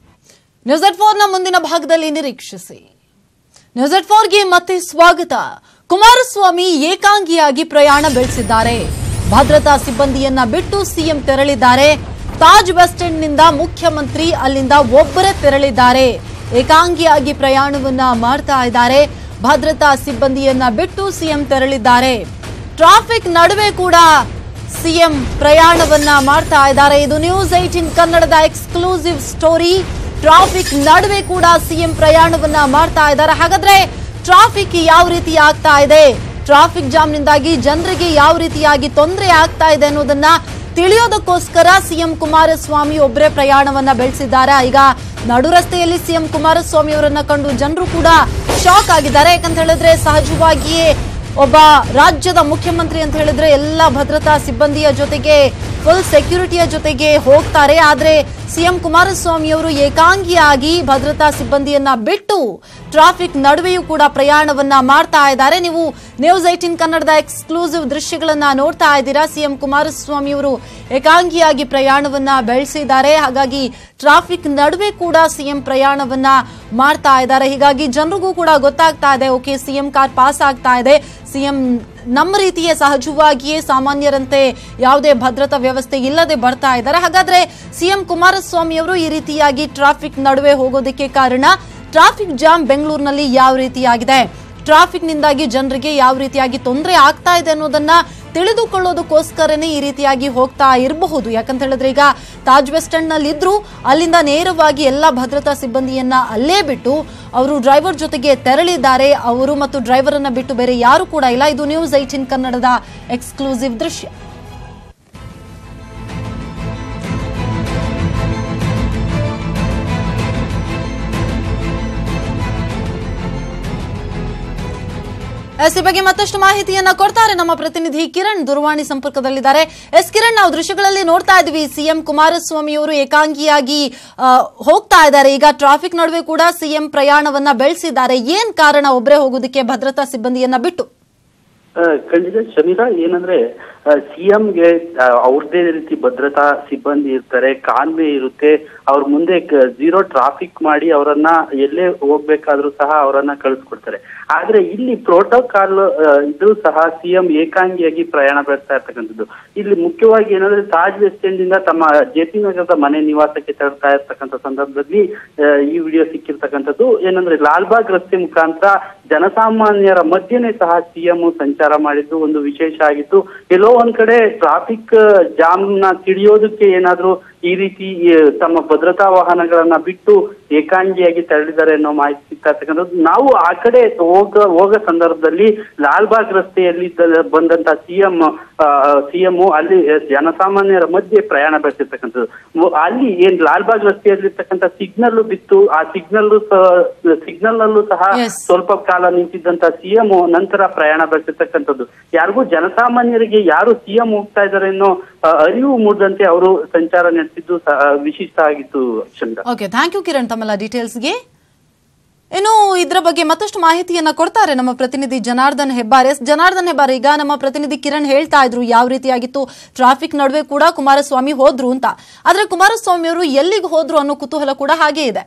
ನ್ಯೂಸ್ ಎಟ್ ಫೋರ್ನ ಮುಂದಿನ ಭಾಗದಲ್ಲಿ ನಿರೀಕ್ಷಿಸಿ ನ್ಯೂಸ್ ಎಟ್ ಫೋರ್ಗೆ ಮತ್ತೆ ಸ್ವಾಗತ ಕುಮಾರಸ್ವಾಮಿ ಏಕಾಂಗಿಯಾಗಿ ಪ್ರಯಾಣ ಬೆಳೆಸಿದ್ದಾರೆ ಭದ್ರತಾ ಸಿಬ್ಬಂದಿಯನ್ನ ಬಿಟ್ಟು ಸಿಎಂ ತೆರಳಿದ್ದಾರೆ ತಾಜ್ ವೆಸ್ಟ್ ಎಂಡ್ನಿಂದ ಮುಖ್ಯಮಂತ್ರಿ ಅಲ್ಲಿಂದ ಒಬ್ಬರೇ ತೆರಳಿದ್ದಾರೆ ಏಕಾಂಗಿಯಾಗಿ ಪ್ರಯಾಣವನ್ನ ಮಾಡ್ತಾ ಇದ್ದಾರೆ ಭದ್ರತಾ ಸಿಬ್ಬಂದಿಯನ್ನ ಬಿಟ್ಟು ಸಿಎಂ ತೆರಳಿದ್ದಾರೆ ಟ್ರಾಫಿಕ್ ನಡುವೆ ಕೂಡ ಸಿಎಂ ಪ್ರಯಾಣವನ್ನ ಮಾಡ್ತಾ ಇದ್ದಾರೆ ಇದು ನ್ಯೂಸ್ ಏಟಿನ್ ಕನ್ನಡದ ಎಕ್ಸ್ಕ್ಲೂಸಿವ್ ಸ್ಟೋರಿ ಟ್ರಾಫಿಕ್ ನಡುವೆ ಕೂಡ ಸಿಎಂ ಪ್ರಯಾಣವನ್ನ ಮಾಡ್ತಾ ಇದ್ದಾರೆ ಹಾಗಾದ್ರೆ ಟ್ರಾಫಿಕ್ ಯಾವ ರೀತಿ ಆಗ್ತಾ ಇದೆ ಟ್ರಾಫಿಕ್ ಜಾಮ್ನಿಂದಾಗಿ ಜನರಿಗೆ ಯಾವ ರೀತಿಯಾಗಿ ತೊಂದರೆ ಆಗ್ತಾ ಇದೆ ಅನ್ನೋದನ್ನ ತಿಳಿಯೋದಕ್ಕೋಸ್ಕರ ಸಿಎಂ ಕುಮಾರಸ್ವಾಮಿ ಒಬ್ಬರೇ ಪ್ರಯಾಣವನ್ನ ಬೆಳೆಸಿದ್ದಾರೆ ಈಗ ನಡು ರಸ್ತೆಯಲ್ಲಿ ಸಿಎಂ ಕುಮಾರಸ್ವಾಮಿ ಅವರನ್ನ ಕಂಡು ಜನರು ಕೂಡ ಶಾಕ್ ಆಗಿದ್ದಾರೆ ಯಾಕಂತ ಹೇಳಿದ್ರೆ ಸಹಜವಾಗಿಯೇ ಒಬ್ಬ ರಾಜ್ಯದ ಮುಖ್ಯಮಂತ್ರಿ ಅಂತ ಹೇಳಿದ್ರೆ ಎಲ್ಲ ಭದ್ರತಾ ಸಿಬ್ಬಂದಿಯ ಜೊತೆಗೆ ಫುಲ್ ಸೆಕ್ಯೂರಿಟಿಯ ಜೊತೆಗೆ ಹೋಗ್ತಾರೆ ಆದ್ರೆ ಸಿಎಂ ಕುಮಾರಸ್ವಾಮಿ ಅವರು ಏಕಾಂಗಿಯಾಗಿ ಭದ್ರತಾ ಸಿಬ್ಬಂದಿಯನ್ನ ಬಿಟ್ಟು ಟ್ರಾಫಿಕ್ ನಡುವೆಯೂ ಕೂಡ ಪ್ರಯಾಣವನ್ನ ಮಾಡ್ತಾ ಇದ್ದಾರೆ ನೀವು ನ್ಯೂಸ್ ಏಟಿನ್ ಕನ್ನಡದ ಎಕ್ಸ್ಕ್ಲೂಸಿವ್ ದೃಶ್ಯಗಳನ್ನ ನೋಡ್ತಾ ಇದ್ದೀರಾ ಸಿಎಂ ಕುಮಾರಸ್ವಾಮಿ ಅವರು ಏಕಾಂಗಿಯಾಗಿ ಪ್ರಯಾಣವನ್ನ ಬೆಳೆಸಿದ್ದಾರೆ ಹಾಗಾಗಿ ಟ್ರಾಫಿಕ್ ನಡುವೆ ಕೂಡ ಸಿಎಂ ಪ್ರಯಾಣವನ್ನ ಮಾಡ್ತಾ ಇದ್ದಾರೆ ಹೀಗಾಗಿ ಜನರಿಗೂ ಕೂಡ ಗೊತ್ತಾಗ್ತಾ ಇದೆ ಓಕೆ ಸಿಎಂ ಕಾರ್ ಪಾಸ್ ಆಗ್ತಾ ಇದೆ ಸಿಎಂ ನಮ್ಮ ರೀತಿಯ ಸಹಜವಾಗಿಯೇ ಸಾಮಾನ್ಯರಂತೆ ಯಾವುದೇ ಭದ್ರತಾ ವ್ಯವಸ್ಥೆ ಇಲ್ಲದೆ ಬರ್ತಾ ಇದ್ದಾರೆ ಹಾಗಾದ್ರೆ ಸಿಎಂ ಕುಮಾರಸ್ವಾಮಿ ಅವರು ಈ ರೀತಿಯಾಗಿ ಟ್ರಾಫಿಕ್ ನಡುವೆ ಹೋಗೋದಕ್ಕೆ ಕಾರಣ ಟ್ರಾಫಿಕ್ ಜಾಮ್ ಬೆಂಗಳೂರಿನಲ್ಲಿ ಯಾವ ರೀತಿಯಾಗಿದೆ ಟ್ರಾಫಿಕ್ ನಿಂದಾಗಿ ಜನರಿಗೆ ಯಾವ ರೀತಿಯಾಗಿ ತೊಂದರೆ ಆಗ್ತಾ ಇದೆ ಅನ್ನೋದನ್ನ ತಿಳಿದುಕೊಳ್ಳೋದಕ್ಕೋಸ್ಕರನೇ ಈ ರೀತಿಯಾಗಿ ಹೋಗ್ತಾ ಇರಬಹುದು ಯಾಕಂತ ಹೇಳಿದ್ರೆ ಈಗ ತಾಜ್ ವೆಸ್ಟ್ ಎಂಡ್ ನಲ್ಲಿ ಇದ್ರು ಅಲ್ಲಿಂದ ನೇರವಾಗಿ ಎಲ್ಲ ಭದ್ರತಾ ಸಿಬ್ಬಂದಿಯನ್ನ ಅಲ್ಲೇ ಬಿಟ್ಟು ಅವರು ಡ್ರೈವರ್ ಜೊತೆಗೆ ತೆರಳಿದ್ದಾರೆ ಅವರು ಮತ್ತು ಡ್ರೈವರ್ ಅನ್ನ ಬಿಟ್ಟು ಬೇರೆ ಯಾರು ಕೂಡ ಇಲ್ಲ ಇದು ನ್ಯೂಸ್ ಐಟಿನ್ ಕನ್ನಡದ ಎಕ್ಸ್ಕ್ಲೂಸಿವ್ ದೃಶ್ಯ ಎಸ್ ಈ ಬಗ್ಗೆ ಮತ್ತಷ್ಟು ಮಾಹಿತಿಯನ್ನ ಕೊಡ್ತಾರೆ ನಮ್ಮ ಪ್ರತಿನಿಧಿ ಕಿರಣ್ ದೂರವಾಣಿ ಸಂಪರ್ಕದಲ್ಲಿದ್ದಾರೆ ಎಸ್ ಕಿರಣ್ ನಾವು ದೃಶ್ಯಗಳಲ್ಲಿ ನೋಡ್ತಾ ಇದ್ವಿ ಸಿಎಂ ಕುಮಾರಸ್ವಾಮಿ ಅವರು ಏಕಾಂಗಿಯಾಗಿ ಆ, ಹೋಗ್ತಾ ಇದ್ದಾರೆ ಈಗ ಟ್ರಾಫಿಕ್ ನಡುವೆ ಕೂಡ ಸಿಎಂ ಪ್ರಯಾಣವನ್ನ ಬೆಳೆಸಿದ್ದಾರೆ ಏನ್ ಕಾರಣ ಒಬ್ಬರೇ ಹೋಗೋದಕ್ಕೆ ಭದ್ರತಾ ಸಿಬ್ಬಂದಿಯನ್ನ ಬಿಟ್ಟು ಆ, ಖಂಡಿತ ಶಮೀರಾ ಏನಂದ್ರೆ ಸಿಎಂಗೆ ಅವ್ರದೇ ರೀತಿ ಭದ್ರತಾ ಸಿಬ್ಬಂದಿ ಇರ್ತಾರೆ ಕಾನ್ವೆ ಇರುತ್ತೆ ಅವ್ರ ಮುಂದೆ ಝೀರೋ ಟ್ರಾಫಿಕ್ ಮಾಡಿ ಅವರನ್ನ ಎಲ್ಲೇ ಹೋಗ್ಬೇಕಾದ್ರೂ ಸಹ ಅವರನ್ನ ಕಳಿಸ್ಕೊಡ್ತಾರೆ ಆದ್ರೆ ಇಲ್ಲಿ ಪ್ರೋಟೋಕಾಲ್ ಇದು ಸಹ ಸಿಎಂ ಏಕಾಂಗಿಯಾಗಿ ಪ್ರಯಾಣ ಬೆಳೆಸ್ತಾ ಇರ್ತಕ್ಕಂಥದ್ದು ಇಲ್ಲಿ ಮುಖ್ಯವಾಗಿ ಏನಂದ್ರೆ ತಾಜ್ ವೆಸ್ಟ್ ಎಂಡ್ ಇಂದ ತಮ್ಮ ಜೆ ಪಿ ನಗರದ ಮನೆ ನಿವಾಸಕ್ಕೆ ತೆರಳ್ತಾ ಇರ್ತಕ್ಕಂಥ ಸಂದರ್ಭದಲ್ಲಿ ಆ, ಈ ವಿಡಿಯೋ ಸಿಕ್ಕಿರ್ತಕ್ಕಂಥದ್ದು ಏನಂದ್ರೆ ಲಾಲ್ಬಾಗ್ ರಸ್ತೆ ಮುಖಾಂತರ ಜನಸಾಮಾನ್ಯರ ಮಧ್ಯೆನೇ ಸಹ ಸಿಎಂ ಸಂಚಾರ ಮಾಡಿದ್ದು ಒಂದು ವಿಶೇಷ ಆಗಿತ್ತು ಎಲ್ಲೋ ಒಂದ್ ಕಡೆ ಟ್ರಾಫಿಕ್ ಜಾಮ್ ನ ತಿಳಿಯೋದಕ್ಕೆ ಏನಾದ್ರೂ ಈ ರೀತಿ ಆ, ತಮ್ಮ ಭದ್ರತಾ ವಾಹನಗಳನ್ನ ಬಿಟ್ಟು ಏಕಾಂಗಿಯಾಗಿ ತೆರಳಿದ್ದಾರೆ ಅನ್ನೋ ಮಾಹಿತಿ ಸಿಗ್ತಾ ಇರ್ತಕ್ಕಂಥದ್ದು ನಾವು ಆ ಕಡೆ ಹೋಗ ಹೋಗೋ ಸಂದರ್ಭದಲ್ಲಿ ಲಾಲ್ಬಾಗ್ ರಸ್ತೆಯಲ್ಲಿ ಇದ್ದ- ಬಂದಂತ ಸಿಎಂ ಸಿಎಂ ಅಲ್ಲಿ ಜನಸಾಮಾನ್ಯರ ಮಧ್ಯೆ ಪ್ರಯಾಣ ಬೆಳೆಸಿರ್ತಕ್ಕಂಥದ್ದು ಮು- ಅಲ್ಲಿ ಏನ್ ಲಾಲ್ಬಾಗ್ ರಸ್ತೆಯಲ್ಲಿರ್ತಕ್ಕಂಥ ಸಿಗ್ನಲ್ ಬಿತ್ತು ಆ ಸಿಗ್ನಲ್ ಸಿಗ್ನಲ್ ನಲ್ಲೂ ಸಹ Yes. ಸ್ವಲ್ಪ ಕಾಲ ನಿಂತಿದ್ದಂತ ಸಿಎಂ ನಂತರ ಪ್ರಯಾಣ ಬೆಳೆಸಿರ್ತಕ್ಕಂಥದ್ದು ಯಾರಿಗೂ ಜನಸಾಮಾನ್ಯರಿಗೆ ಯಾರು ಸಿಎಂ ಹೋಗ್ತಾ ಇದ್ದಾರೆ ಅನ್ನೋ ಆ, ಅರಿವು ಮೂಡದಂತೆ ಅವರು ಸಂಚಾರ ನಡೆಸಿದ್ದು ಸಹ ವಿಶಿಷ್ಟ ಆಗಿತ್ತು Chandra okay thank you Kiran ತಮ್ಮೆಲ್ಲ ಡೀಟೇಲ್ಸ್ಗೆ ಇನ್ನು ಇದರ ಬಗ್ಗೆ ಮತ್ತಷ್ಟು ಮಾಹಿತಿಯನ್ನ ಕೊಡ್ತಾರೆ ನಮ್ಮ ಪ್ರತಿನಿಧಿ ಜನಾರ್ದನ್ ಹೆಬ್ಬಾರ್ ಎಸ್ ಜನಾರ್ದನ್ ಹೆಬ್ಬಾರ್ ಈಗ ನಮ್ಮ ಪ್ರತಿನಿಧಿ ಕಿರಣ್ ಹೇಳ್ತಾ ಇದ್ರು ಯಾವ ರೀತಿಯಾಗಿತ್ತು ಟ್ರಾಫಿಕ್ ನಡುವೆ ಕೂಡ ಕುಮಾರಸ್ವಾಮಿ ಹೋದ್ರು ಅಂತ ಆದ್ರೆ ಕುಮಾರಸ್ವಾಮಿ ಅವರು ಎಲ್ಲಿಗೆ ಹೋದ್ರು ಅನ್ನೋ ಕುತೂಹಲ ಕೂಡ ಹಾಗೆ ಇದೆ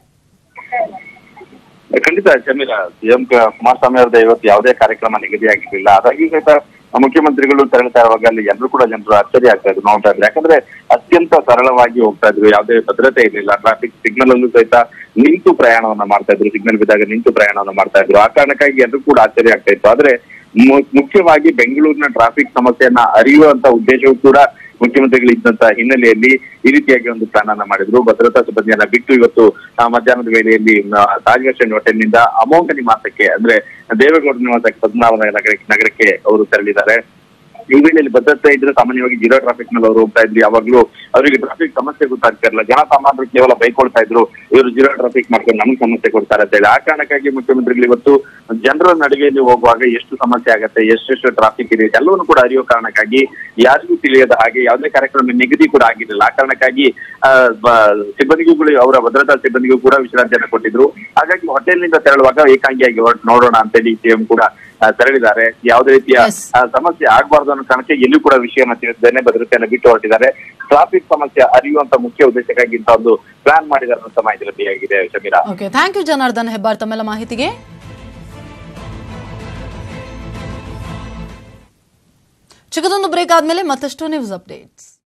ಖಂಡಿತ ಶಮೀರ ಸಿಎಂ ಕುಮಾರಸ್ವಾಮಿ ಅವರದ ಇವತ್ತು ಯಾವುದೇ ಕಾರ್ಯಕ್ರಮ ನಿಗದಿಯಾಗಿರ್ಲಿಲ್ಲ ಹಾಗಾಗಿ ಸಹಿತ ಮುಖ್ಯಮಂತ್ರಿಗಳು ತೆರಳ್ತಾ ಇರುವಾಗ ಅಲ್ಲಿ ಎಲ್ಲರೂ ಕೂಡ ಜನರು ಆಶ್ಚರ್ಯ ಆಗ್ತಾ ಇದ್ರು ನೋಡ್ತಾ ಇದ್ರು ಯಾಕಂದ್ರೆ ಅತ್ಯಂತ ಸರಳವಾಗಿ ಹೋಗ್ತಾ ಇದ್ರು ಯಾವುದೇ ಭದ್ರತೆ ಇರಲಿಲ್ಲ ಟ್ರಾಫಿಕ್ ಸಿಗ್ನಲ್ ಅಲ್ಲೂ ಸಹಿತ ನಿಂತು ಪ್ರಯಾಣವನ್ನ ಮಾಡ್ತಾ ಇದ್ರು ಸಿಗ್ನಲ್ ಬಿದ್ದಾಗ ನಿಂತು ಪ್ರಯಾಣವನ್ನ ಮಾಡ್ತಾ ಇದ್ರು ಆ ಕಾರಣಕ್ಕಾಗಿ ಎಲ್ಲರೂ ಕೂಡ ಆಶ್ಚರ್ಯ ಆಗ್ತಾ ಇತ್ತು ಆದ್ರೆ ಮು- ಮುಖ್ಯವಾಗಿ ಬೆಂಗಳೂರಿನ ಟ್ರಾಫಿಕ್ ಸಮಸ್ಯೆಯನ್ನ ಅರಿಯುವಂತ ಉದ್ದೇಶವೂ ಕೂಡ ಮುಖ್ಯಮಂತ್ರಿಗಳು ಇದ್ದಂತ ಹಿನ್ನೆಲೆಯಲ್ಲಿ ಈ ರೀತಿಯಾಗಿ ಒಂದು ಪ್ಲಾನ್ ಅನ್ನ ಮಾಡಿದ್ರು ಭದ್ರತಾ ಸಿಬ್ಬಂದಿಯನ್ನ ಬಿಟ್ಟು ಇವತ್ತು ಆ, ಮಧ್ಯಾಹ್ನದ ವೇಳೆಯಲ್ಲಿ ಆ, ತಾಜ್ ವೆಸ್ಟ್ ಎಂಡ್ ಹೋಟೆಲ್ನಿಂದ ಅಮೋಘ ನಿವಾಸಕ್ಕೆ ಅಂದ್ರೆ ದೇವೇಗೌಡ ನಿವಾಸಕ್ಕೆ ಪದ್ಮನಾಭ ನಗರಕ್ಕೆ ನಗರಕ್ಕೆ ಅವರು ತೆರಳಿದ್ದಾರೆ ಈ ವೇಳೆಯಲ್ಲಿ ಭದ್ರತೆ ಇದ್ರೆ ಸಾಮಾನ್ಯವಾಗಿ ಜೀರೋ ಟ್ರಾಫಿಕ್ ನಲ್ಲಿ ಅವರು ಹೋಗ್ತಾ ಇದ್ರು ಯಾವಾಗ್ಲೂ ಅವರಿಗೆ ಟ್ರಾಫಿಕ್ ಸಮಸ್ಯೆ ಗೊತ್ತಾಗ್ತಾ ಇರಲಿಲ್ಲ ಜನಸಾಮಾನ್ಯರು ಕೇವಲ ಬೈಕೊಳ್ತಾ ಇದ್ರು ಇವರು ಜೀರೋ ಟ್ರಾಫಿಕ್ ಮಾಡ್ಕೊಂಡು ನಮ್ಗೆ ಸಮಸ್ಯೆ ಕೊಡ್ತಾರೆ ಅಂತ ಹೇಳಿ ಆ ಕಾರಣಕ್ಕಾಗಿ ಮುಖ್ಯಮಂತ್ರಿಗಳು ಇವತ್ತು ಜನರ ನಡುವೆಯಲ್ಲಿ ಹೋಗುವಾಗ ಎಷ್ಟು ಸಮಸ್ಯೆ ಆಗತ್ತೆ ಎಷ್ಟೆಷ್ಟು ಟ್ರಾಫಿಕ್ ಇದೆ ಎಲ್ಲವನ್ನು ಕೂಡ ಅರಿಯೋ ಕಾರಣಕ್ಕಾಗಿ ಯಾರಿಗೂ ತಿಳಿಯದ ಹಾಗೆ ಯಾವುದೇ ಕಾರ್ಯಕ್ರಮ ನಿಗದಿ ಕೂಡ ಆಗಿರಲಿಲ್ಲ ಆ ಕಾರಣಕ್ಕಾಗಿ ಆ, ಬ- ಸಿಬ್ಬಂದಿಗೂ ಕೂಡ ಅವರ ಭದ್ರತಾ ಸಿಬ್ಬಂದಿಗೂ ಕೂಡ ವಿಶ್ರಾಂತಿಯನ್ನು ಕೊಟ್ಟಿದ್ರು ಹಾಗಾಗಿ ಹೋಟೆಲ್ನಿಂದ ತೆರಳುವಾಗ ಏಕಾಂಗಿಯಾಗಿ ಹೊರಟು ನೋಡೋಣ ಅಂತೇಳಿ ಸಿಎಂ ಕೂಡ ಆ, ತೆರಳಿದ್ದಾರೆ ಯಾವುದೇ ರೀತಿಯ Yes. ಆ, ಸಮಸ್ಯೆ ಆಗಬಾರ್ದು ಅನ್ನೋ ಕಾರಣಕ್ಕೆ ಎಲ್ಲೂ ಕೂಡ ವಿಷಯವನ್ನು ತಿಳಿದ್ದೇನೆ ಭದ್ರತೆಯನ್ನು ಬಿಟ್ಟು ಹೊರಟಿದ್ದಾರೆ ಟ್ರಾಫಿಕ್ ಸಮಸ್ಯೆ ಅರಿಯುವಂತ ಮುಖ್ಯ ಉದ್ದೇಶಕ್ಕಾಗಿ ಇಂತ ಒಂದು ಪ್ಲಾನ್ ಮಾಡಿದ್ದಾರೆ ಅಂತ ಮಾಹಿತಿ ಲಭ್ಯವಾಗಿದೆ Shameera okay thank you Janardhan Hebbar ತಮ್ಮೆಲ್ಲ ಮಾಹಿತಿಗೆ ಚಿಕ್ಕದೊಂದು ಬ್ರೇಕ್ ಆದ್ಮೇಲೆ ಮತ್ತಷ್ಟು ನ್ಯೂಸ್ ಅಪ್ಡೇಟ್ಸ್